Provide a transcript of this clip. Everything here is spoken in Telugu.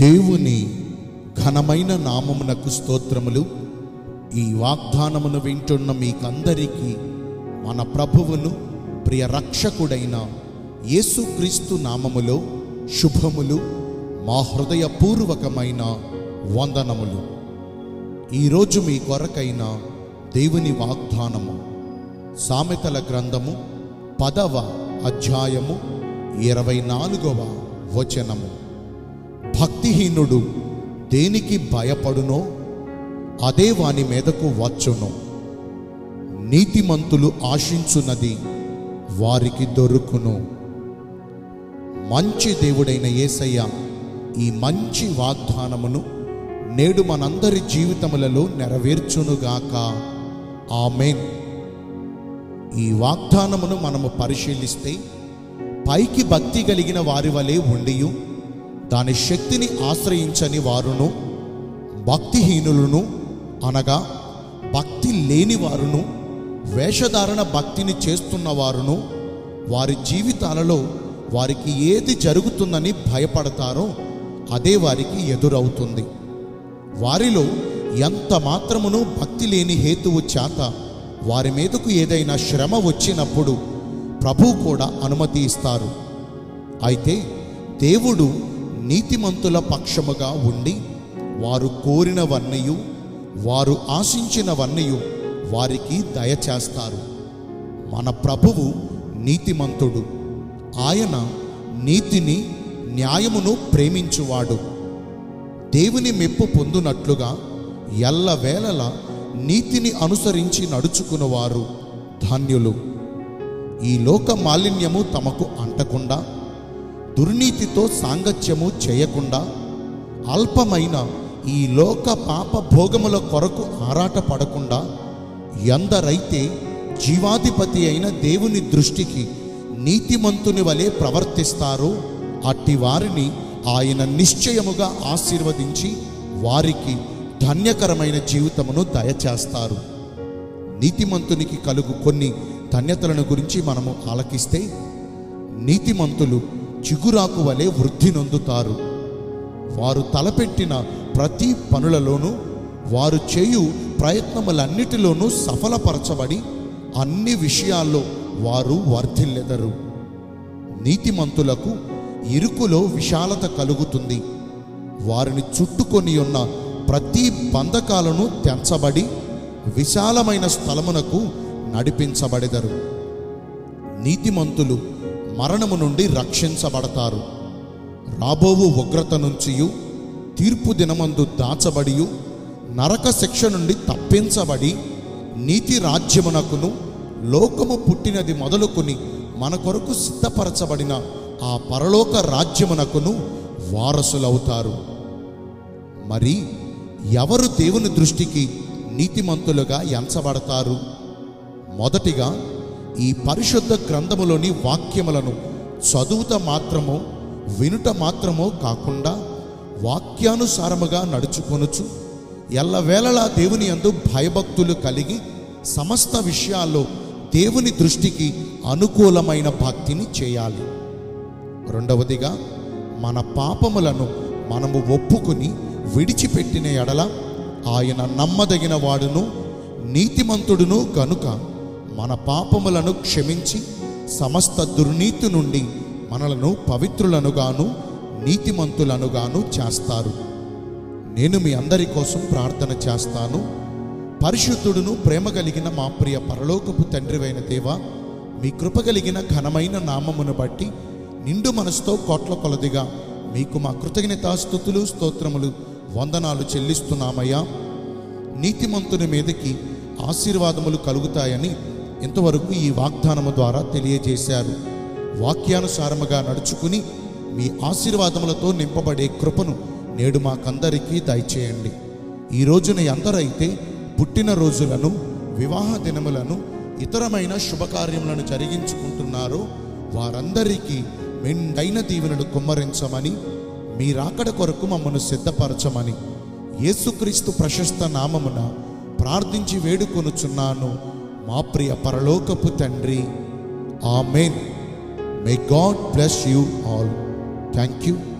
దేవుని ఘనమైన నామమునకు స్తోత్రములు ఈ వాగ్దానమును వింటున్న మీకందరికీ మన ప్రభువును ప్రియ రక్షకుడైన యేసుక్రీస్తు నామములో శుభములు మా హృదయపూర్వకమైన వందనములు ఈరోజు మీ కొరకైన దేవుని వాగ్దానము సామెతల గ్రంథము పదవ అధ్యాయము ఇరవై నాలుగవ వచనము భక్తిహీనుడు దేనికి భయపడునో అదే వాని మీదకు వచ్చును నీతిమంతులు ఆశించున్నది వారికి దొరుకును మంచి దేవుడైన యేసయ్య ఈ మంచి వాగ్దానమును నేడు మనందరి జీవితములలో నెరవేర్చునుగాక ఆమెన్ ఈ వాగ్దానమును మనము పరిశీలిస్తే పైకి భక్తి కలిగిన వారి వలె ఉండియు దాని శక్తిని ఆశ్రయించని వారును భక్తిహీనులను అనగా భక్తి లేని వారును వేషధారణ భక్తిని చేస్తున్న వారును వారి జీవితాలలో వారికి ఏది జరుగుతుందని భయపడతారో అదే వారికి ఎదురవుతుంది వారిలో ఎంత మాత్రమును భక్తి లేని హేతువు చేత వారి మీదకు ఏదైనా శ్రమ వచ్చినప్పుడు ప్రభు కూడా అనుమతి ఇస్తారు అయితే దేవుడు నీతిమంతుల పక్షముగా ఉండి వారు కోరినవన్నయు వారు ఆశించినవన్నయు వారికి దయచేస్తారు మన ప్రభువు నీతిమంతుడు ఆయన నీతిని న్యాయమును ప్రేమించువాడు దేవుని మెప్పు పొందునట్లుగా ఎల్లవేళలా నీతిని అనుసరించి నడుచుకున్నవారు ధన్యులు ఈ లోక మాలిన్యము తమకు అంటకుండా దుర్నీతితో సాంగత్యము చేయకుండా అల్పమైన ఈ లోక పాప భోగముల కొరకు ఆరాటపడకుండా ఎందరైతే జీవాధిపతి అయిన దేవుని దృష్టికి నీతిమంతుని వలె ప్రవర్తిస్తారో అట్టి వారిని ఆయన నిశ్చయముగా ఆశీర్వదించి వారికి ధన్యకరమైన జీవితమును దయచేస్తారు నీతిమంతునికి కలుగు కొన్ని ధన్యతలను గురించి మనము ఆలకిస్తే నీతిమంతులు చిగురాకు వలె వృద్ధి నొందుతారు వారు తలపెట్టిన ప్రతి పనులలోనూ వారు చేయు ప్రయత్నములన్నిటిలోనూ సఫలపరచబడి అన్ని విషయాల్లో వారు వర్ధిల్లెదరు నీతిమంతులకు ఇరుకులో విశాలత కలుగుతుంది వారిని చుట్టుకొని ఉన్న ప్రతి బంధకాలను తెంచబడి విశాలమైన స్థలమునకు నడిపించబడెదరు నీతిమంతులు మరణము నుండి రక్షించబడతారు రాబోవు ఉగ్రత నుంచియు తీర్పు దినమందు దాచబడియు నరక శిక్ష నుండి తప్పించబడి నీతి రాజ్యమునకును లోకము పుట్టినది మొదలుకొని మన కొరకు సిద్ధపరచబడిన ఆ పరలోక రాజ్యమునకును వారసులవుతారు మరి ఎవరు దేవుని దృష్టికి నీతిమంతులుగా ఎంచబడతారు మొదటిగా ఈ పరిశుద్ధ గ్రంథములోని వాక్యములను చదువుట మాత్రమో వినుట మాత్రమో కాకుండా వాక్యానుసారముగా నడుచుకొనుచు ఎల్లవేళలా దేవుని యందు భయభక్తులు కలిగి సమస్త విషయాల్లో దేవుని దృష్టికి అనుకూలమైన భక్తిని చేయాలి రెండవదిగా మన పాపములను మనము ఒప్పుకుని విడిచిపెట్టిన ఎడల ఆయన నమ్మదగిన వాడును నీతిమంతుడును గనుక మన పాపములను క్షమించి సమస్త దుర్నీతి నుండి మనలను పవిత్రులనుగాను నీతిమంతులనుగాను చేస్తారు నేను మీ అందరి కోసం ప్రార్థన చేస్తాను పరిశుద్ధుడును ప్రేమ కలిగిన మా ప్రియ పరలోకపు తండ్రివైన దేవ మీ కృప కలిగిన ఘనమైన నామమును బట్టి నిండు మనసుతో కోట్ల కొలదిగా మీకు మా కృతజ్ఞతాస్థుతులు స్తోత్రములు వందనాలు చెల్లిస్తున్నామయ్యా నీతిమంతుని మీదకి ఆశీర్వాదములు కలుగుతాయని ఇంతవరకు ఈ వాగ్దానము ద్వారా తెలియజేశారు వాక్యానుసారముగా నడుచుకుని మీ ఆశీర్వాదములతో నింపబడే కృపను నేడు మాకందరికీ దయచేయండి ఈ రోజున ఎందరైతే పుట్టిన రోజులను వివాహ దినములను ఇతరమైన శుభకార్యములను జరిగించుకుంటున్నారో వారందరికీ మెండైన దీవెనలు కుమ్మరించమని మీ రాకడ కొరకు మమ్మను సిద్ధపరచమని యేసుక్రీస్తు ప్రశస్త నామమున ప్రార్థించి వేడుకొనుచున్నాను మా ప్రియ పరలోకపు తండ్రి amen may God bless you all thank you